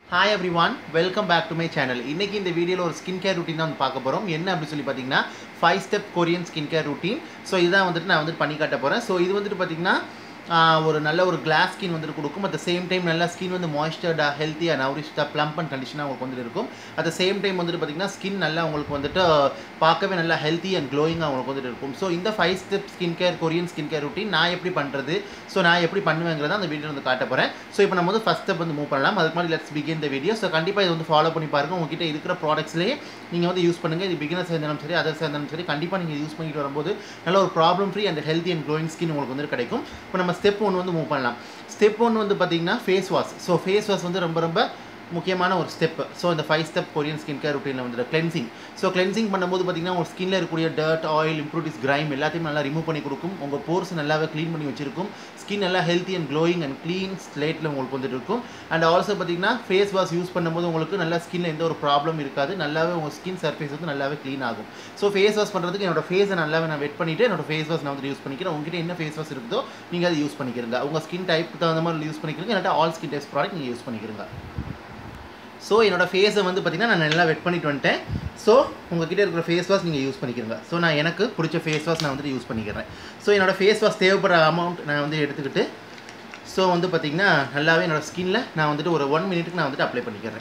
hi everyone welcome back to my channel இன்னைக்கு இந்த வீடியோவில் ஒரு ஸ்கின் கேர் ரூட்டின் தான் வந்து பார்க்க போகிறோம் என்ன அப்படின்னு சொல்லி பார்த்தீங்கன்னா five step Korean skin care routine so இதான் வந்துட்டு நான் வந்துட்டு பண்ணி காட்ட போகிறேன் ஸோ இது வந்துட்டு பார்த்தீங்கன்னா ஆஹ், ஒரு நல்ல ஒரு கிளாஸ் ஸ்கின் வந்துட்டு கொடுக்கும் அட் சேம் டைம் நல்லா ஸ்கின் வந்து மாய்ஸ்டர்டாக ஹெல்த்தியாக நவரிஷ்டாக ப்ளம்ப் அண்ட் கண்டிஷனாக உங்களுக்கு வந்துட்டு இருக்கும் அட் சேம் டைம் வந்துட்டு பார்த்தீங்கன்னா ஸ்கின் நல்லா உங்களுக்கு வந்துட்டு பார்க்கவே நல்லா ஹெல்த்தி அண்ட் க்ளோயிங்காக உங்களுக்கு வந்துட்டு இருக்கும் ஸோ இந்த five step skin care Korean skin care routine நான் எப்படி பண்ணுறது ஸோ நான் எப்படி பண்ணுவேங்கிறத அந்த வீடியோ வந்து காட்ட போகிறேன் ஸோ இப்போ நம்ம வந்து ஃபஸ்ட் ஸ்டெப் வந்து மூவ் பண்ணலாம் அதுக்கு முன்னாடி லெட்ஸ் பிகின் இந்த வீடியோ ஸோ கண்டிப்பாக இது வந்து ஃபாலோ பண்ணி பாருங்க உங்ககிட்ட இருக்கிற ப்ராடக்ட்ஸ்லேயே நீங்கள் வந்து யூஸ் பண்ணுங்கள் இது பிகினர்ஸ் இருந்தாலும் சரி அதர்ஸ் இருந்தாலும் சரி கண்டிப்பாக நீங்கள் யூஸ் பண்ணிட்டு வரும்போது நல்ல ஒரு problem free and healthy and glowing skin உங்களுக்கு வந்து கிடைக்கும் இப்போ நம்ம ஸ்டெப் ஒன்று வந்து மூவ் பண்ணலாம் ஸ்டெப் ஒன் வந்து பார்த்தீங்கன்னா face wash so face wash வந்து ரொம்ப ரொம்ப முக்கியமான ஒரு ஸ்டெப் ஸோ இந்த five step Korean skin care ருட்டீனில் வந்து கிளென்சிங் ஸோ கிளென்சிங் பண்ணும்போது பார்த்தீங்கன்னா உங்கள் ஸ்கின்ல இருக்கக்கூடிய டர்ட் ஆயில் இம்ப்ரூட்டிஸ் கிரைம் எல்லாத்தையும் நல்லா ரிமூவ் பண்ணி கொடுக்கும் உங்கள் போர்ஸ் நல்லாவே க்ளீன் பண்ணி வச்சிருக்கும் ஸ்கின் நல்லா healthy and glowing and clean ஸ்லேட்டில் உங்களுக்கு வந்துட்டு இருக்கும் அண்ட் ஆல்சோ பார்த்தீங்கன்னா ஃபேஸ் வாஷ் யூஸ் பண்ணும்போது உங்களுக்கு நல்லா ஸ்கின்ல எந்த ஒரு ப்ராப்ளம் இருக்காது நல்லாவே உங்கள் ஸ்கின் சர்ஃபேஸ் வந்து நல்லாவே க்ளீன் ஆகும் ஸோ ஃபேஸ் வாஷ் பண்ணுறதுக்கு என்னோட ஃபேஸை நல்லாவே நான் வெட் பண்ணிவிட்டு என்னோட ஃபேஸ் வாஷ் நான் வந்து யூஸ் பண்ணிக்கிறேன் உங்ககிட்ட என்ன ஃபேஸ் வாஷ் இருக்குதோ நீங்கள் அதை யூஸ் பண்ணிக்கிறீங்க உங்கள் ஸ்கின் டைப்புக்கு தகுந்த மாதிரி யூஸ் பண்ணிக்கிறீங்க இல்லாட்டா ஆல் ஸ்கின் டைப்ஸ் ப்ராடக்ட் நீங்கள் யூஸ் பண்ணிக்கிறீங்க ஸோ என்னோட ஃபேஸை வந்து பார்த்தீங்கன்னா நான் நல்லா வெட் பண்ணிட்டு வந்துட்டேன் ஸோ உங்ககிட்ட இருக்கிற ஃபேஸ் வாஷ் நீங்கள் யூஸ் பண்ணிக்கிறீங்க ஸோ நான் எனக்கு பிடிச்ச ஃபேஸ் வாஷ் நான் வந்துட்டு யூஸ் பண்ணிக்கிறேன் ஸோ என்னோட ஃபேஸ் வாஷ் தேவைப்படுற அமௌண்ட் நான் வந்து எடுத்துக்கிட்டு ஸோ வந்து பார்த்தீங்கன்னா நல்லாவே என்னோட ஸ்கின்ல நான் வந்துட்டு ஒரு ஒன் மினிட்டுக்கு நான் வந்துட்டு அப்ளை பண்ணிக்கிறேன்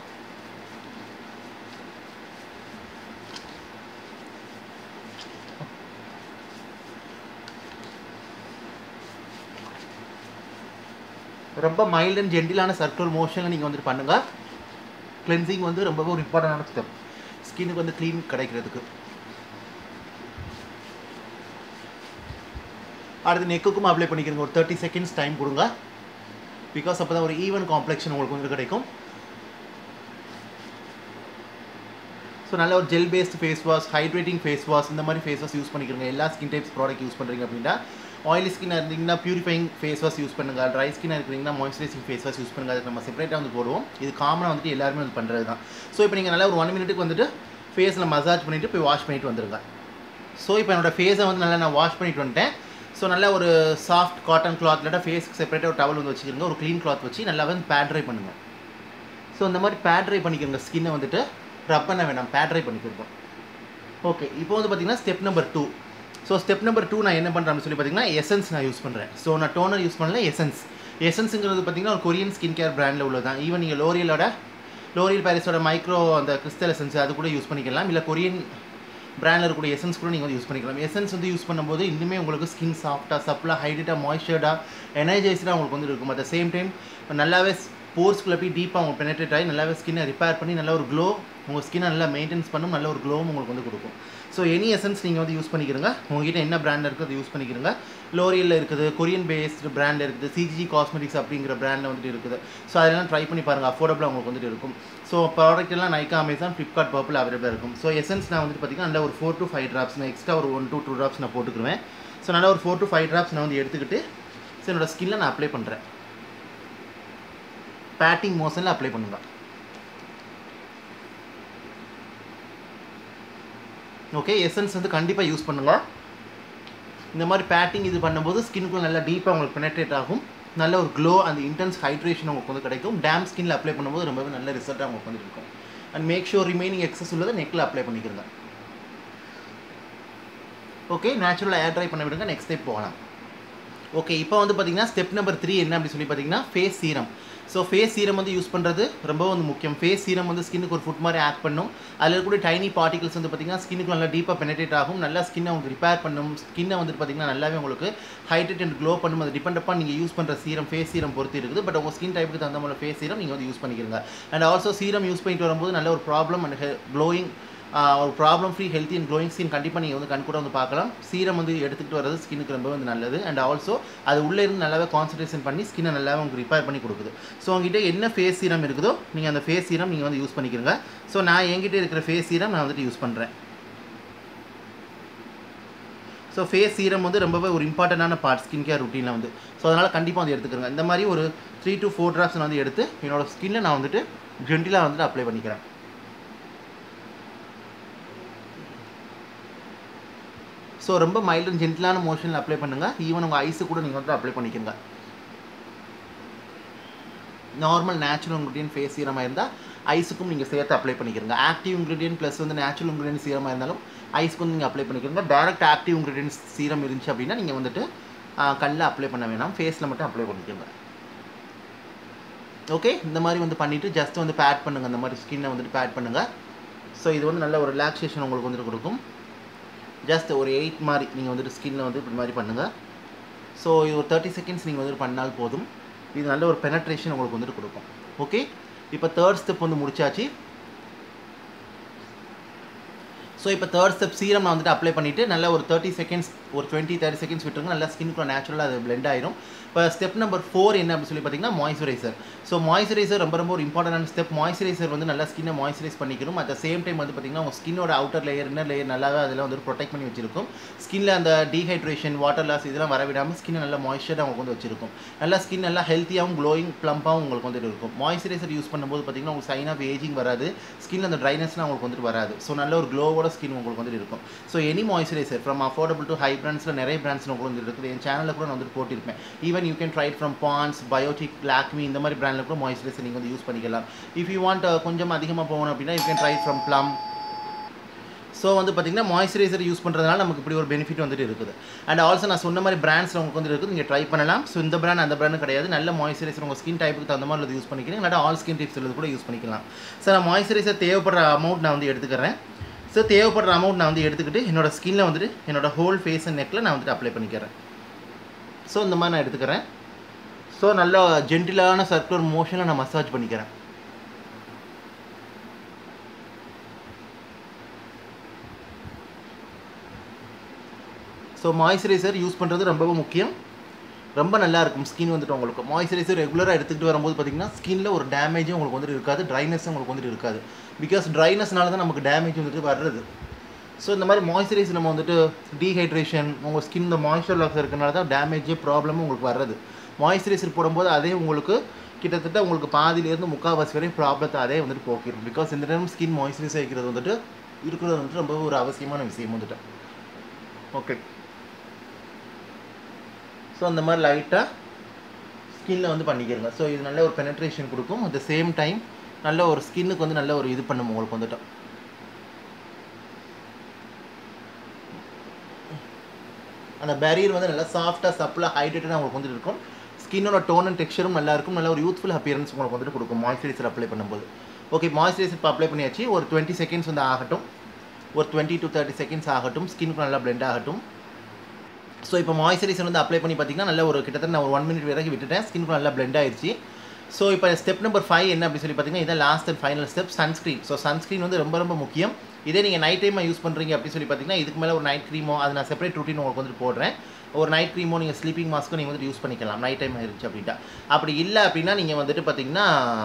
ரொம்ப மைல்ட் அண்ட் ஜென்டிலான சர்க்குலர் மோஷனில் நீங்கள் வந்துட்டு பண்ணுங்கள் கிளென்சிங் வந்து ரொம்பவே ஒரு இம்பார்ட்டண்டான ஸ்டெப் ஸ்கின்னுக்கு வந்து க்ளீன் கிடைக்கிறதுக்கு அடுத்து நெக்குக்கும் அப்ளை பண்ணிக்கிறங்க ஒரு தேர்ட்டி செகண்ட்ஸ் டைம் கொடுங்க பிகாஸ் அப்போ தான் ஒரு ஈவன் காம்ப்ளெக்ஷன் உங்களுக்கு வந்து கிடைக்கும் ஸோ நல்ல ஒரு gel based face wash hydrating face wash இந்த மாதிரி ஃபேஸ் வாஷ் யூஸ் பண்ணிக்கிறங்க எல்லா ஸ்கின் டைப்ஸ் ப்ராடக்ட் யூஸ் பண்ணுறீங்க அப்படின்னா ஆயிலி ஸ்கின் இருந்தீங்கன்னா பியூரிஃபைங் ஃபேஸ் வாஷ் யூஸ் பண்ணுங்க ட்ரை ஸ்கின் இருக்கிறீங்கன்னா மாய்ஸ்சரைசிங் ஃபேஸ் வாஷ் யூஸ் பண்ணுங்க அதுக்கு நம்ம செப்பரேட்டாக வந்து போடுவோம் இது காமனாக வந்துட்டு எல்லாருமே வந்து பண்ணுறது தான் ஸோ இப்போ நீங்கள் நல்லா ஒரு ஒன் மினிட்டுக்கு வந்துட்டு ஃபேஸில் மசாஜ் பண்ணிவிட்டு போய் வாஷ் பண்ணிட்டு வந்துருங்க ஸோ இப்போ என்னோட ஃபேஸை வந்து நல்லா நான் வாஷ் பண்ணிட்டு வந்துட்டேன் ஸோ நல்ல ஒரு சாஃப்ட் காட்டன் கிளாத் இல்லாட்டா ஃபேஸ்க்கு செப்பரேட்டாக ஒரு டவல் வந்து வச்சுக்கிறங்க ஒரு க்ளீன் கிளாத் வச்சு நல்லா வந்து பேட் ட்ரை பண்ணுங்கள் ஸோ இந்த மாதிரி பேட் ட்ரை பண்ணிக்கிறங்க ஸ்கின்னை வந்துட்டு ரப் பண்ண வேண்டாம் பேட் ட்ரை பண்ணிக்கிறோம் ஓகே இப்போ வந்து பார்த்தீங்கன்னா step number two so step number two நான் என்ன பண்ணுறேன்னு சொல்லி பார்த்தீங்கன்னா எசன்ஸ் நான் யூஸ் பண்ணுறேன் ஸோ நான் டோனர் யூஸ் பண்ணல எசன்ஸ் எசன்ஸுங்கிறது பார்த்தீங்கன்னா ஒரு கொரியன் ஸ்கின் கேர் பிராண்டில் உள்ளது தான் ஈவன் நீங்கள் லோரியலோட லோரியல் பாரிஸோட மைக்ரோ அந்த கிறிஸ்டல் எசன்ஸ் அது கூட யூஸ் பண்ணிக்கலாம் இல்லை கொரியன் பிராண்டில் இருக்கக்கூடிய எசன்ஸ் கூட நீங்கள் வந்து யூஸ் பண்ணிக்கலாம் எசன்ஸ் வந்து யூஸ் பண்ணும்போது இன்னுமே உங்களுக்கு ஸ்கின் சாஃப்டாக சப்ளாக ஹைட்ரேட்டாக மாய்ஸ்சர்டாக எனர்ஜைஸ்டாக உங்களுக்கு வந்து இருக்கும் அட் சேம் டைம் நல்லாவே போர்ஸ்குள்ளே போய் டீப்பாக உங்களுக்கு பெனட்ரேட் ஆகி நல்லாவே ஸ்கின்னை ரிப்பேர் பண்ணி நல்ல ஒரு க்ளோ உங்கள் ஸ்கின்னை நல்லா மெயின்டைன்ஸ் பண்ணும் நல்ல ஒரு க்ளோவும் உங்களுக்கு வந்து கொடுக்கும் ஸோ எனி எசன்ஸ் நீங்கள் வந்து யூஸ் பண்ணிக்கிறங்க உங்ககிட்ட என்ன பிராண்ட் இருக்குது அது யூஸ் பண்ணிக்கிறங்க லோரியலில் இருக்குது கொரியன் பேஸ்டு பிராண்ட் இருக்குது சிஜி காஸ்மெட்டிக்ஸ் அப்படிங்கிற பிராண்டில் வந்துட்டு இருக்குது ஸோ அதெல்லாம் ட்ரை பண்ணி பாருங்கள் அஃபோர்டபுளாக உங்களுக்கு வந்துட்டு இருக்கும் ஸோ ப்ராடக்ட் எல்லாம் நைக்கா அமேசான் ஃப்ளிப்கார்ட் பர்பிள் அவைலபிளாக இருக்கும் ஸோ எசன்ஸ் நான் வந்துட்டு பார்த்தீங்கன்னா நல்ல ஒரு ஃபோர் டு ஃபைவ் ட்ராப்ஸ் நான் எக்ஸ்ட்ரா ஒரு ஒன் டூ டூ ட்ராப்ஸ் நான் போட்டுக்குருவேன் ஸோ நல்ல ஒரு ஃபோர் டு ஃபைவ் ட்ராப்ஸ் நான் வந்து எடுத்துக்கிட்டு ஸோ என்னோட ஸ்கின்ல நான் அப்ளை பண்ணுறேன் பேட்டிங் மோஷனில் அப்ளை பண்ணுங்க ஓகே எசன்ஸ் வந்து கண்டிப்பாக யூஸ் பண்ணுங்க இந்த மாதிரி பேட்டிங் இது பண்ணும்போது ஸ்கின்க்குள்ள நல்லா டீப்பாக உங்களுக்கு பெனட்ரேட் ஆகும் நல்ல ஒரு க்ளோ அந்த இன்டென்ஸ் ஹைட்ரேஷன் உங்களுக்கு வந்து கிடைக்கும் டேம் ஸ்கின்ல அப்ளை பண்ணும்போது ரொம்பவே நல்ல ரிசல்ட்டாக உங்களுக்கு வந்து இருக்கும் and make sure remaining excess உள்ளதை நெக்கில் அப்ளை பண்ணிக்கிறங்க ஓகே நேச்சுரலாக ஏர் ட்ரை பண்ண விடுங்க நெக்ஸ்ட் ஸ்டெப் போகலாம் ஓகே இப்போ வந்து பார்த்தீங்கன்னா ஸ்டெப் நம்பர் த்ரீ என்ன அப்படி சொல்லி பார்த்தீங்கன்னா face serum so face serum வந்து யூஸ் பண்ணுறது ரொம்ப வந்து முக்கியம் ஃபேஸ் சீரம் வந்து ஸ்கின்னுக்கு ஒரு ஃபுட் மாதிரி ஆக்ட் பண்ணும் அதில் இருக்கக்கூடிய டைனி பார்ட்டிகல்ஸ் வந்து பார்த்தீங்கன்னா ஸ்கின்னுக்கு நல்லா டீப்பாக பெனட்ரேட் ஆகும் நல்லா ஸ்கின்னை உங்களுக்கு ரிப்பேர் பண்ணும் ஸ்கின்னை வந்து பார்த்தீங்கன்னா நல்லாவே உங்களுக்கு ஹைட்ரேட் அண்ட் க்ளோ பண்ணும் அது டிபெண்ட் அப்பான் நீங்கள் யூஸ் பண்ணுற சீரம் ஃபேஸ் சீரம் பொறுத்து இருக்குது பட் உங்கள் ஸ்கின் டைப்புக்கு தகுந்த மாதிரி ஃபேஸ் சீரம் நீங்கள் வந்து யூஸ் பண்ணிக்கிறீங்க அண்ட் ஆல்சோ சீரம் யூஸ் பண்ணிட்டு வரும்போது நல்ல ஒரு ப்ராப்ளம் அண்ட் க்ளோயிங் ஒரு problem free healthy and glowing skin கண்டிப்பாக நீங்கள் வந்து கண் கூட வந்து பார்க்கலாம் சீரம் வந்து எடுத்துகிட்டு வர்றது ஸ்கின்னுக்கு ரொம்ப வந்து நல்லது அண்ட் ஆல்சோ அது உள்ளே இருந்து நல்லாவே கான்சன்ட்ரேஷன் பண்ணி ஸ்கின்னை நல்லாவே உங்களுக்கு ரிப்பேர் பண்ணி கொடுக்குது ஸோ உங்ககிட்ட என்ன ஃபேஸ் சீரம் இருக்குதோ நீங்கள் அந்த ஃபேஸ் சீரம் நீங்கள் வந்து யூஸ் பண்ணிக்கிறங்க ஸோ நான் என்கிட்ட இருக்கிற ஃபேஸ் சீரம் நான் வந்துட்டு யூஸ் பண்ணுறேன் ஸோ ஃபேஸ் சீரம் வந்து ரொம்பவே ஒரு இம்பார்ட்டண்டான பார்ட் ஸ்கின் கேர் ருட்டீனில் வந்து ஸோ அதனால் கண்டிப்பாக வந்து எடுத்துக்கிறேங்க இந்த மாதிரி ஒரு த்ரீ டு ஃபோர் ட்ராப்ஸ் நான் வந்து எடுத்து என்னோட ஸ்கின்னில் நான் வந்துட்டு ஜென்டிலாக வந்துட்டு அப்ளை பண்ணிக்கிறேன் ஸோ ரொம்ப மைல்ட் அண்ட் ஜென்டிலான மோஷனில் அப்ளை பண்ணுங்கள் ஈவன் உங்கள் ஐஸு கூட நீங்கள் வந்து அப்ளை பண்ணிக்கோங்க நார்மல் நேச்சுரல் இன்க்ரீடியன்ட் ஃபேஸ் சீரமாக இருந்தால் ஐஸுக்கும் நீங்கள் சேர்த்து அப்ளை பண்ணிக்கிறங்க ஆக்டிவ் இன்க்ரீடியன்ட் ப்ளஸ் வந்து நேச்சுரல் இன்க்ரீடியன்ட் சீரமாக இருந்தாலும் ஐஸ்க்கு வந்து நீங்கள் அப்ளை பண்ணிக்கிறங்க டேரக்ட் ஆக்டிவ் இன்க்ரீடியன்ஸ் சீரம் இருந்துச்சு அப்படின்னா நீங்கள் வந்துட்டு கல்லில் அப்ளை பண்ண வேணாம் ஃபேஸில் மட்டும் அப்ளை பண்ணிக்கோங்க ஓகே இந்த மாதிரி வந்து பண்ணிவிட்டு ஜஸ்ட் வந்து பேட் பண்ணுங்கள் அந்த மாதிரி ஸ்கின்னை வந்துட்டு பேட் பண்ணுங்கள் ஸோ இது வந்து நல்ல ஒரு ரிலாக்ஸேஷன் உங்களுக்கு வந்துட்டு கொடுக்கும் ஜஸ்ட் ஒரு எயிட் மாதிரி நீங்கள் வந்துட்டு ஸ்கின்னில் வந்து இப்படி மாதிரி பண்ணுங்கள் ஸோ இது ஒரு தேர்ட்டி செகண்ட்ஸ் நீங்கள் வந்துட்டு பண்ணால் போதும் இது நல்ல ஒரு பெனட்ரேஷன் உங்களுக்கு வந்துட்டு கொடுக்கும் ஓகே இப்போ தேர்ட் ஸ்டெப் வந்து முடிச்சாச்சு ஸோ இப்போ தேர்ட் ஸ்டெப் சீரம் நான் வந்துட்டு அப்ளை பண்ணிவிட்டு நல்ல ஒரு தேர்ட்டி செகண்ட்ஸ் ஒரு டுவெண்ட்டி தேர்ட்டி செகண்ட்ஸ் விட்டுருங்க நல்லா ஸ்கின்க்குள்ள நேச்சுரலாக அது பிளெண்ட் ஆயிரும் இப்போ ஸ்டெப் நம்பர் ஃபோர் என்ன அப்படின்னு சொல்லி பார்த்தீங்கன்னா மாய்ஸ்சரைசர் ஸோ மாய்ஸ்சரைசர் ரொம்ப ரொம்ப ஒரு இம்பார்ட்டன்டான ஸ்டெப் மாய்ஸ்சரைசர் வந்து நல்லா ஸ்கின்னை மாய்ஸ்சரைஸ் பண்ணிக்கணும் அட் சேம் டைம் வந்து பார்த்தீங்கன்னா உங்கள் ஸ்கின்னோட அவுட்டர் லேயர் இன்னர் லேயர் நல்லாவே அதில் வந்து ப்ரொடெக்ட் பண்ணி வச்சிருக்கும் ஸ்கின்ல அந்த டீஹைட்ரேஷன் வாட்டர் லாஸ் இதெல்லாம் வரவிடாமல் ஸ்கின் நல்லா மாய்ஸ்சராக உங்களுக்கு வந்து வச்சிருக்கும் நல்லா ஸ்கின் நல்லா ஹெல்த்தியாகவும் க்ளோயிங் ப்ளம்பாகவும் உங்களுக்கு வந்துட்டு இருக்கும் மாய்ஸ்சரைசர் யூஸ் பண்ணும்போது பார்த்தீங்கன்னா உங்களுக்கு சைன் ஆஃப் ஏஜிங் வராது ஸ்கின் அந்த ட்ரைனஸ்லாம் உங்களுக்கு வந்துட்டு வராது ஸோ நல்ல ஒரு க்ளோவோட ஸ்கின் உங்களுக்கு வந்துட்டு இருக்கும் so any moisturiser from affordable to high பிராண்ட்ஸில் நிறைய பிராண்ட்ஸ் உங்களுக்கு வந்து இருக்குது என் சேனலில் கூட நான் வந்துட்டு போட்டிருப்பேன் even you can try from Pond's Biotique Lakme இந்த மாதிரி பிராண்டில் கூட மாய்ஸ்சரைசர் நீங்கள் வந்து யூஸ் பண்ணிக்கலாம் இஃப் யூ வாண்ட் கொஞ்சம் அதிகமாக போகணும் அப்படின்னா you can try from Plum so வந்து பார்த்தீங்கன்னா மாய்ஸ்சரைசர் யூஸ் பண்ணுறதுனால நமக்கு இப்படி ஒரு பெனிஃபிட் வந்துட்டு இருக்குது அண்ட் ஆல்சோ நான் சொன்ன மாதிரி பிராண்ட்ஸில் உங்களுக்கு வந்து இருக்குது நீங்கள் ட்ரை பண்ணலாம் ஸோ இந்த பிராண்ட் அந்த பிராண்ட் கிடையாது நல்ல மாய்ஸ்சரைசர் உங்கள் ஸ்கின் டைப்புக்கு தகுந்த மாதிரி உள்ளது யூஸ் பண்ணிக்கிறீங்க இல்லாட்டா ஆல் ஸ்கின் டிப்ஸ் உள்ளது கூட யூஸ் பண்ணிக்கலாம் ஸோ நான் மாய்ஸ்சரைசர் தேவைப்படுற அமௌண்ட் நான் வந்து எடுத்துக்கிறேன் ஸோ தேவைப்படுற அமௌண்ட் நான் வந்து எடுத்துக்கிட்டு என்னோட ஸ்கின்னில் வந்துட்டு என்னோட ஹோல் ஃபேஸ் அண்ட் நெக்கில் நான் வந்துட்டு அப்ளை பண்ணிக்கிறேன் ஸோ இந்த மாதிரி நான் எடுத்துக்கிறேன் ஸோ நல்லா ஜென்டிலான சர்க்குலர் மோஷனில் நான் மசாஜ் பண்ணிக்கிறேன் ஸோ மாய்ஸ்சரைசர் யூஸ் பண்ணுறது ரொம்ப முக்கியம் ரொம்ப நல்லா இருக்கும் ஸ்கின் வந்துட்டு உங்களுக்கு மாய்ஸ்சரைசர் ரெகுலராக எடுத்துக்கிட்டு வரும்போது பார்த்தீங்கன்னா ஸ்கின்ல ஒரு டேமேஜும் உங்களுக்கு வந்துட்டு இருக்காது ட்ரைனஸும் உங்களுக்கு வந்துட்டு இருக்காது பிகாஸ் ட்ரைனஸ்னால தான் நமக்கு டேமேஜ் வந்துட்டு வர்றது ஸோ இந்த மாதிரி மாய்ஸ்சரைசர் நம்ம வந்துட்டு டீஹைட்ரேஷன் உங்கள் ஸ்கின் இந்த மாய்ஸ்சர் லாஸ் இருக்கனால தான் டேமேஜே ப்ராப்ளமும் உங்களுக்கு வர்றது மாய்ஸ்சரைசர் போடும்போது அதே உங்களுக்கு கிட்டத்தட்ட உங்களுக்கு பாதியிலேருந்து முக்கால்வாசி வரையும் ப்ராப்ளத்தை அதே வந்துட்டு போக்கிடும் பிகாஸ் இந்த டைம் ஸ்கின் மாய்ஸ்சரைஸ் வைக்கிறது வந்துட்டு இருக்கிறது வந்துட்டு ரொம்ப ஒரு அவசியமான விஷயம் வந்துட்டு ஓகே ஸோ அந்த மாதிரி லைட்டாக ஸ்கின்னில் வந்து பண்ணிக்கிறங்க ஸோ இது நல்ல ஒரு பெனட்ரேஷன் கொடுக்கும் அட் த சேம் டைம் நல்ல ஒரு ஸ்கின்னுக்கு வந்து நல்ல ஒரு இது பண்ணும் உங்களுக்கு வந்துட்டு அந்த பேரியர் வந்து நல்லா சாஃப்டாக சப்பிளாக ஹைட்ரேட்டடாக உங்களுக்கு வந்துட்டு இருக்கும் ஸ்கின்னோட டோன் அண்ட் டெக்ஸ்சரும் நல்லா இருக்கும் நல்ல ஒரு யூத்ஃபுல் அப்பியரன்ஸ் உங்களுக்கு வந்துட்டு கொடுக்கும் மாய்ஸ்சரைசர் அப்ளை பண்ணும்போது ஓகே மாய்ஸ்சரைசர் இப்போ அப்ளை பண்ணியாச்சு ஒரு டுவெண்ட்டி செகண்ட்ஸ் வந்து ஆகட்டும் ஒரு டுவெண்ட்டி டு தேர்ட்டி செகண்ட்ஸ் ஆகட்டும் ஸ்கின்க்கு நல்லா பிளெண்ட் ஆகட்டும் ஸோ இப்போ மாய்ஸ்சரைசர் வந்து அப்ளை பண்ணி பார்த்தீங்கன்னா நல்ல ஒரு கிட்டத்தட்ட நான் ஒரு ஒன் மினிட் வரைக்கும் விட்டுட்டேன் ஸ்கின்க்கு நல்லா பிளெண்ட் ஆயிடுச்சு ஸோ இப்போ ஸ்டெப் நம்பர் ஃபைவ் என்ன அப்படி சொல்லி பார்த்தீங்கன்னா இதான் last and final step sunscreen so sunscreen வந்து ரொம்ப ரொம்ப முக்கியம் இதே நீங்கள் நைட் டைமாக யூஸ் பண்ணுறீங்க அப்படி சொல்லி பார்த்தீங்கன்னா இதுக்கு மேலே ஒரு நைட் க்ரீமோ அது நான் செப்பரேட் ரூட்டின் உங்களுக்கு வந்துட்டு போடுறேன் ஒரு நைட் க்ரீமோ நீங்கள் ஸ்லீப்பிங் மாஸ்க்கும் நீங்கள் வந்துட்டு யூஸ் பண்ணிக்கலாம் நைட் டைம் இருந்துச்சு அப்படின்ட்டா அப்படி இல்லை அப்படின்னா நீங்கள் வந்துட்டு பார்த்தீங்கன்னா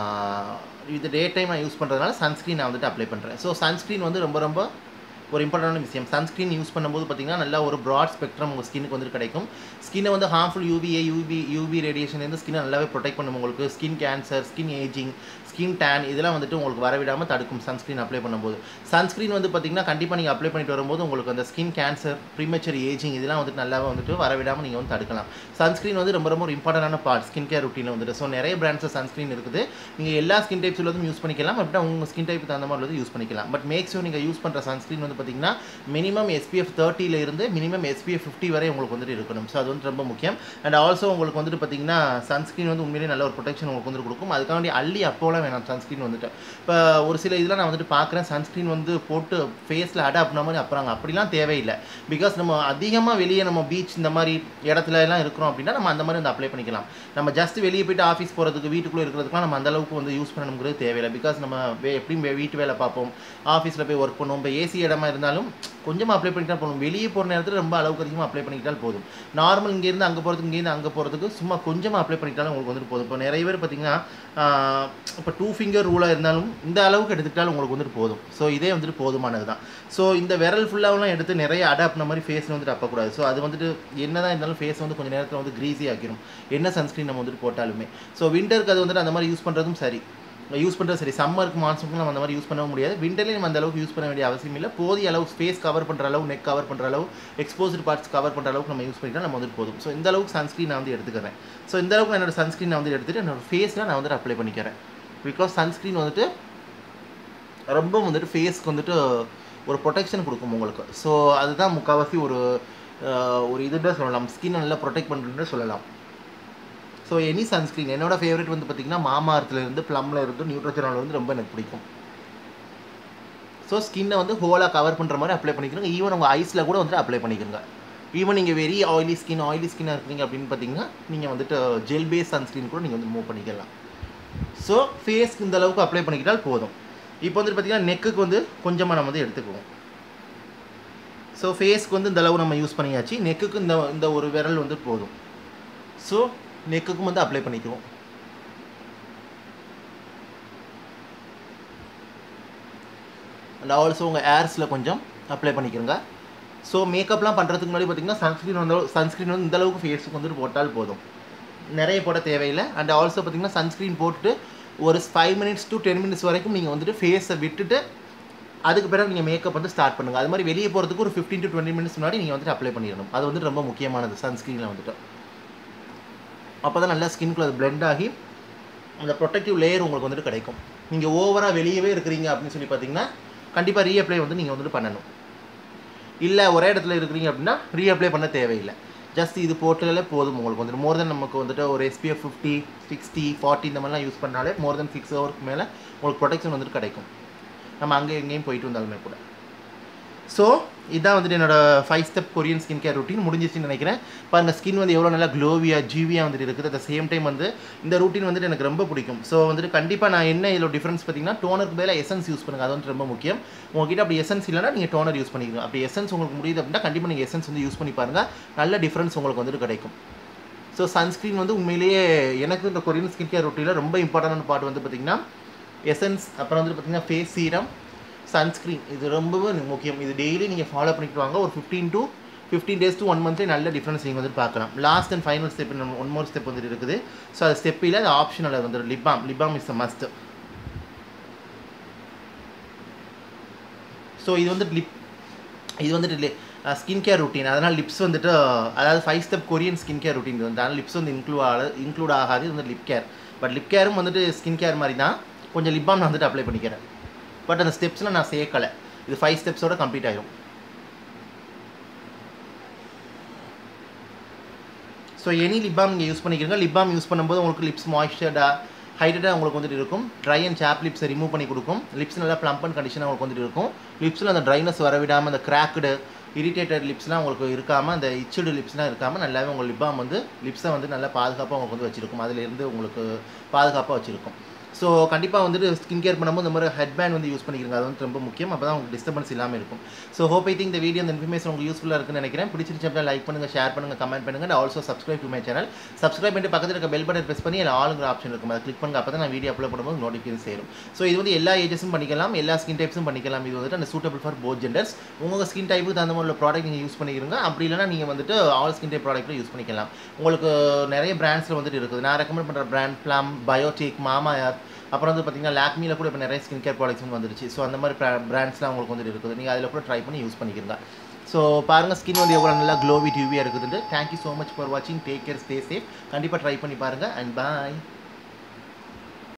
இது டே டைமாக யூஸ் பண்ணுறதுனால சன்ஸ்க்ரீன் நான் வந்துட்டு அப்ளை பண்ணுறேன் ஸோ சன்ஸ்க்ரீன் வந்து ரொம்ப ரொம்ப ஒரு இம்பார்ட்டண்டான விஷயம் சன்ஸ்க்ரீன் யூஸ் பண்ணும்போது பார்த்தீங்கன்னா நல்லா ஒரு ப்ராட் ஸ்பெக்ட்ரம் உங்கள் ஸ்கினுக்கு வந்து கிடைக்கும் ஸ்கின்னை வந்து ஹார்ம்ஃபுல் யூவிஏ யூவி யூவி ரேடியேஷன்லேருந்து ஸ்கின்னை நல்லாவே ப்ரொடெக்ட் பண்ணும் உங்களுக்கு skin cancer skin ageing skin tan இதெல்லாம் வந்துட்டு உங்களுக்கு வரவிடாமல் தடுக்கும் சன்ஸ்க்ரீன் அப்ளை பண்ணும்போது சன்ஸ்க்ரீன் வந்து பார்த்தீங்கன்னா கண்டிப்பாக நீங்கள் அப்ளை பண்ணிட்டு வரும்போது உங்களுக்கு அந்த ஸ்கின் கேன்சர் ப்ரீமெச்சர் ஏஜிங் இதெல்லாம் வந்துட்டு நல்லாவே வந்துட்டு வரவிடாமல் நீங்கள் வந்து தடுக்கலாம் சன்ஸ்க்ரீன் வந்து ரொம்ப ரொம்ப ஒரு இம்பார்ட்டண்டான பார்ட் ஸ்கின் கேர் ருட்டீனில் வந்துட்டு ஸோ நிறைய பிராண்ட்ஸ் சன்ஸ்க்ரீன் இருக்குது நீங்கள் எல்லா ஸ்கின் டைப்ஸ் உள்ளதும் யூஸ் பண்ணிக்கலாம் அப்படின்னா உங்கள் ஸ்கின் டைப் தகுந்த மாதிரி உள்ளது யூஸ் பண்ணிக்கலாம் பட் மேக் ஷூர் நீங்கள் யூஸ் பண்ணுற சன்ஸ்க்ரீன் வந்து பார்த்தீங்கன்னா மினிமம் எஸ்பிஎஃப் தேர்ட்டியில் இருந்து மினிமம் எஸ்பிஎஃப் ஃபிஃப்டி வரை உங்களுக்கு வந்துட்டு இருக்கணும் ஸோ அது வந்து ரொம்ப முக்கியம் அண்ட் ஆல்சோ உங்களுக்கு வந்துட்டு பார்த்தீங்கன்னா சன்ஸ்க்ரீன் வந்து உண்மையிலேயே நல்ல ஒரு ப்ரொடெக்ஷன் உங்களுக்கு வந்துட்டு கொடுக்கும் அதுக்காண்டி அள்ளி அப்போலாம் வேணாம் சன்ஸ்க்ரீன் வந்துட்டு இப்போ ஒரு சில இதெல்லாம் நான் வந்துட்டு பார்க்குறேன் சன்ஸ்க்ரீன் வந்து போட்டு ஃபேஸில் அட அப்படின மாதிரி அப்புறாங்க அப்படிலாம் தேவையில்லை பிகாஸ் நம்ம அதிகமாக வெளியே நம்ம பீச் இந்த மாதிரி இடத்துல எல்லாம் இருக்கிறோம் அப்படின்னா நம்ம அந்த மாதிரி வந்து அப்ளை பண்ணிக்கலாம் நம்ம ஜஸ்ட் வெளியே போயிட்டு ஆஃபீஸ் போகிறதுக்கு வீட்டுக்குள்ளே இருக்கிறதுக்குலாம் நம்ம அந்த அளவுக்கு வந்து யூஸ் பண்ணணுங்கிறது தேவையில்லை பிகாஸ் நம்ம வே எப்படியும் வே- வீட்டு வேலை பார்ப்போம் ஆஃபீஸில் போய் ஒர்க் பண்ணுவோம் இப்போ ஏசி இடமா இருந்தாலும் கொஞ்சமாக அப்ளை பண்ணிக்கிட்டா போதும் வெளியே போகிற நேரத்தில் ரொம்ப அளவுக்கு அதிகமாக அப்ளை பண்ணிக்கிட்டால் போதும் நார்மல் இங்கேருந்து அங்கே போகிறதுக்கு இங்கேருந்து அங்கே போகிறதுக்கு சும்மா கொஞ்சமாக அப்ளை பண்ணிக்கிட்டாலும் உங்களுக்கு வந்துட்டு போதும் இப்போ நிறைய பேர் பார்த்தீங்கன்னா இப்போ டூ ஃபிங்கர் ரூலாக இருந்தாலும் இந்த அளவுக்கு எடுத்துக்கிட்டாலும் உங்களுக்கு வந்துட்டு போதும் ஸோ இதே வந்துட்டு போதுமானது தான் ஸோ இந்த விரல் ஃபுல்லாகலாம் எடுத்து நிறைய அடாப்ட் மாதிரி ஃபேஸில் வந்துட்டு அப்பக்கூடாது ஸோ அது வந்துட்டு என்ன தான் இருந்தாலும் ஃபேஸ் வந்து கொஞ்சம் நேரத்தில் வந்து க்ரீஸி ஆக்கிரும் என்ன சன்ஸ்க்ரீன் நம்ம வந்துட்டு போட்டாலுமே ஸோ விண்டருக்கு அது வந்துட்டு அந்த மாதிரி யூஸ் பண்ணுறதும் சரி யூஸ் பண்ணுறது சரி சம்மருக்கு மான்சூனுக்கு நம்ம அந்த மாதிரி யூஸ் பண்ண முடியாது விண்டர்லேயும் நம்ம அந்த அளவுக்கு யூஸ் பண்ண வேண்டிய அவசியம் இல்லை போதிய அளவு ஃபேஸ் கவர் பண்ணுற அளவு நெக் கவர் பண்ணுற அளவு எக்ஸ்போஸ்டு பார்ட்ஸ் கவர் பண்ணுற அளவுக்கு நம்ம யூஸ் பண்ணிட்டா நம்ம வந்துட்டு போதும் ஸோ இந்த அளவுக்கு சன்ஸ்க்ரீன் நான் வந்து எடுத்துக்கிறேன் ஸோ இந்த அளவுக்கு என்னோட சன்ஸ்க்ரீன் நான் வந்து எடுத்துகிட்டு என்னோட ஃபேஸில் நான் வந்துட்டு அப்ளை பண்ணிக்கிறேன் பிகாஸ் சன்ஸ்க்ரீன் வந்துட்டு ரொம்ப வந்துட்டு ஃபேஸ்க்கு வந்துட்டு ஒரு ப்ரொடெக்ஷன் கொடுக்கும் உங்களுக்கு ஸோ அதுதான் முக்கால்வாசி ஒரு அஹ், ஒரு இதுதான் சொல்லலாம் ஸ்கின்னை நல்லா ப்ரொடெக்ட் பண்ணுறதுன்னு சொல்லலாம் ஸோ எனி சன்ஸ்க்ரீன் என்னோட ஃபேவரட் வந்து பார்த்திங்கன்னா மாமாரத்தில் இருந்து ப்ளம்ல இருந்து நியூட்ரோஜனால் வந்து ரொம்ப எனக்கு பிடிக்கும் ஸோ ஸ்கின்னை வந்து ஹோலாக கவர் பண்ணுற மாதிரி அப்ளை பண்ணிக்கிறோங்க ஈவன் உங்கள் ஐஸில் கூட வந்துட்டு அப்ளை பண்ணிக்கிறோங்க ஈவன் நீங்கள் வெரி ஆயிலி ஸ்கின் ஆயிலி ஸ்கின்னாக இருக்கீங்க அப்படின்னு பார்த்தீங்கன்னா நீங்கள் வந்துட்டு ஜெல் பேஸ் சன்ஸ்க்ரீன் கூட நீங்கள் வந்து மூவ் பண்ணிக்கலாம் ஸோ ஃபேஸ்க்கு இந்த அளவுக்கு அப்ளை பண்ணிக்கிட்டால் போதும் இப்போ வந்துட்டு பார்த்தீங்கன்னா நெக்குக்கு வந்து கொஞ்சமாக நம்ம வந்து எடுத்துக்குவோம் ஸோ ஃபேஸ்க்கு வந்து இந்த அளவு நம்ம யூஸ் பண்ணியாச்சு நெக்குக்கு இந்த இந்த ஒரு விரல் வந்து போதும் ஸோ நெக்குக்கும் வந்து அப்ளை பண்ணிக்குவோம் அண்ட் ஆல்சோ உங்கள் ஏர்ஸில் கொஞ்சம் அப்ளை பண்ணிக்கிறோங்க ஸோ மேக்கப்லாம் பண்ணுறதுக்கு முன்னாடி பார்த்தீங்கன்னா சன்ஸ்க்ரீன் வந்து சன்ஸ்க்ரீன் வந்து இந்த அளவுக்கு ஃபேஸுக்கு வந்துட்டு போட்டால் போதும் நிறைய போட தேவையில்லை அண்ட் ஆல்சோ பார்த்தீங்கன்னா சன்ஸ்க்ரீன் போட்டுட்டு ஒரு five minutes to ten minutes வரைக்கும் நீங்கள் வந்துட்டு ஃபேஸை விட்டுட்டு அதுக்கு பிறகு நீங்கள் மேக்கப் வந்து ஸ்டார்ட் பண்ணுங்கள் அது மாதிரி வெளியே போகிறதுக்கு ஒரு ஃபிஃப்டீன் டு டுவெண்ட்டி மினிட்ஸ் முன்னாடி நீங்கள் வந்துட்டு அப்ளை பண்ணிடணும் அது வந்துட்டு ரொம்ப முக்கியமானது சன்ஸ்க்ரீனில் வந்துட்டு அப்போ தான் நல்லா ஸ்கின்குள்ள அது blend ஆகி அந்த ப்ரொடெக்டிவ் லேயர் உங்களுக்கு வந்துட்டு கிடைக்கும் நீங்கள் ஓவராக வெளியவே இருக்கிறீங்க அப்படின்னு சொல்லி பார்த்தீங்கன்னா கண்டிப்பாக ரீஅப்ளை வந்து நீங்கள் வந்துட்டு பண்ணணும் இல்லை ஒரே இடத்துல இருக்கிறீங்க அப்படின்னா ரீஅப்ளை பண்ண தேவையில்லை ஜஸ்ட் இது போட்டாலே போதும் உங்களுக்கு வந்துட்டு மோர் தென் நமக்கு வந்துட்டு ஒரு எஸ்பிஎஃப் ஃபிஃப்டி சிக்ஸ்டி ஃபார்ட்டி இந்த மாதிரிலாம் யூஸ் பண்ணாலே மோர் தென் சிக்ஸ் ஹவருக்கு மேலே உங்களுக்கு ப்ரொடெக்ஷன் வந்துட்டு கிடைக்கும் நம்ம அங்கே எங்கேயும் போயிட்டு வந்தாலுமே கூட ஸோ இதான் வந்துட்டு என்னோட five step Korean skin care routine முடிஞ்சிச்சுன்னு நினைக்கிறேன் பாருங்க ஸ்கின் வந்து எவ்வளோ நல்லா க்ளோவியாக ஜீவியாக வந்துட்டு இருக்குது அட் சேம் டைம் வந்து இந்த ரூட்டீன் வந்துட்டு எனக்கு ரொம்ப பிடிக்கும் ஸோ வந்துட்டு கண்டிப்பாக நான் என்ன இதில் டிஃப்ரென்ஸ் பார்த்தீங்கன்னா டோனருக்கு பதிலாக எசன்ஸ் யூஸ் பண்ணுங்க அது வந்து ரொம்ப முக்கியம் உங்ககிட்ட அப்படி எசன்ஸ் இல்லைனா நீங்கள் டோனர் யூஸ் பண்ணிக்கணும் அப்படி எசன்ஸ் உங்களுக்கு முடியுது அப்படின்னா கண்டிப்பாக நீங்கள் எசன்ஸ் வந்து யூஸ் பண்ணி பாருங்கள் நல்ல டிஃப்ரென்ஸ் உங்களுக்கு வந்துட்டு கிடைக்கும் ஸோ சன்ஸ்க்ரீன் வந்து உண்மையிலேயே எனக்கு இந்த கொரியன் ஸ்கின் கேர் ரொட்டீனில் ரொம்ப இம்பார்ட்டண்டான பார்ட் வந்து பார்த்திங்கன்னா எசன்ஸ் அப்புறம் வந்து பார்த்திங்கன்னா ஃபேஸ் சீரம் சன்ஸ்க்ரீன் இது ரொம்பவே எனக்கு முக்கியம் இது டெய்லி நீங்கள் ஃபாலோ பண்ணிட்டு வாங்க ஒரு fifteen to fifteen days to one மந்த்லேயே நல்ல டிஃப்ரென்ஸ் நீங்கள் வந்துட்டு பார்க்கலாம் last and final step one more step வந்துட்டு இருக்குது ஸோ அது ஸ்டெப் இல்லை அது ஆப்ஷனல் அது வந்துட்டு lip balm lip balm is a must so இது வந்து லிப் இது வந்துட்டு ஸ்கின் கேர் ரொட்டீன் அதனால் லிப்ஸ் வந்துட்டு அதாவது five step Korean skin care routine வந்து அதனால் லிப்ஸ் வந்து இன்க்ளூட் ஆகாது இன்க்ளூட் ஆகாது இது வந்து லிப் கேர் பட் லிப் கேரும் வந்துட்டு ஸ்கின் கேர் மாதிரி தான் கொஞ்சம் லிப் பாம் நான் வந்துட்டு அப்ளை பண்ணிக்கிறேன் பட் அந்த ஸ்டெப்ஸில் நான் சேர்க்கலை இது ஃபைவ் ஸ்டெப்ஸோட கம்ப்ளீட் ஆயிடும் ஸோ எனி லிப் பாம் நீங்கள் யூஸ் பண்ணிக்கிறீங்க லிப் பாம் யூஸ் பண்ணும்போது உங்களுக்கு லிப்ஸ் மாய்ஸ்சர்டாக ஹைட்ரேட்டாக உங்களுக்கு வந்துட்டு இருக்கும் ட்ரை அண்ட் சாப் லிப்ஸை ரிமூவ் பண்ணி கொடுக்கும் லிப்ஸ் நல்லா ப்ளம்ப் அண்ட் கண்டிஷனாக உங்களுக்கு வந்துட்டு இருக்கும் லிப்ஸில் அந்த ட்ரைனஸ் வரவிடாமல் அந்த கிராக்டு இரிட்டேட்டட் லிப்ஸ்லாம் உங்களுக்கு இருக்காமல் அந்த இச்சடு லிப்ஸ்லாம் இருக்காமல் நல்லாவே உங்கள் லிப் பாம் வந்து லிப்ஸை வந்து நல்லா பாதுகாப்பாக உங்களுக்கு வந்து வச்சிருக்கும் அதிலேருந்து உங்களுக்கு பாதுகாப்பாக வச்சிருக்கும் ஸோ கண்டிப்பாக வந்துட்டு ஸ்கின் கேர் பண்ணும்போது இந்த மாதிரி ஹெட் பேண்ட் வந்து யூஸ் பண்ணிக்கிறீங்க அது வந்து ரொம்ப முக்கியம் அப்போ தான் உங்களுக்கு டிஸ்டர்பன்ஸ் இல்லாமல் இருக்கும் ஸோ ஹோப் ஐ திங்க் இந்த வீடியோ இந்த இன்ஃபர்மேஷன் உங்களுக்கு யூஸ்ஃபுல்லாக இருக்குன்னு நினைக்கிறேன் பிடிச்சிருச்சு லைக் பண்ணுங்கள் ஷேர் பண்ணுங்கள் கமெண்ட் பண்ணுங்கள் and also subscribe to my channel subscribe பண்ணிட்டு பக்கத்தில் இருக்க பெல் பட்டன் ப்ரெஸ் பண்ணி அதில் ஆளுங்கிற ஆப்ஷன் இருக்கும் அதை கிளிக் பண்ணுங்க அப்போ தான் நான் வீடியோ அப்லோட் பண்ணும்போது நோட்டிஃபிகேஷன் சேரும் ஸோ இது வந்து எல்லா ஏஜஸும் பண்ணிக்கலாம் எல்லா ஸ்கின் டைப்ஸும் பண்ணிக்கலாம் இது வந்துட்டு அந்த சூட்டபிள் ஃபார் போத் ஜெண்டர்ஸ் உங்கள் ஸ்கின் டைப்புக்கு தகுந்த மாதிரி ப்ராடக்ட் நீங்கள் யூஸ் பண்ணிக்கிறீங்க அப்படி இல்லைனா நீங்கள் வந்துட்டு ஆல் ஸ்கின் டைப் ப்ராடக்ட்டில் யூஸ் பண்ணிக்கலாம் உங்களுக்கு நிறைய பிராண்ட்ஸில் வந்துட்டு இருக்குது நான் ரெக்கமெண்ட் பண்ணுற பிராண்ட் ப்ளம் பயோடெக் மாமா அப்புறம் வந்து பார்த்தீங்கன்னா லாக்மியில் கூட இப்போ நிறைய ஸ்கின் கேர் ப்ராடக்ட்ஸ் வந்துருச்சு ஸோ அந்த மாதிரி பிராண்ட்ஸ்லாம் உங்களுக்கு வந்துட்டு இருக்குது நீங்கள் அதில் கூட ட்ரை பண்ணி யூஸ் பண்ணிக்கிறீங்க ஸோ பாருங்கள் ஸ்கின் வந்து எவ்வளோ நல்லா க்ளோவி டியூவியாக இருக்குதுன்ட்டு தேங்க்யூ ஸோ மச் ஃபார் வாட்சிங் டேக் கேர் ஸ்டே சேஃப் கண்டிப்பாக ட்ரை பண்ணி பாருங்கள் அண்ட் பாய்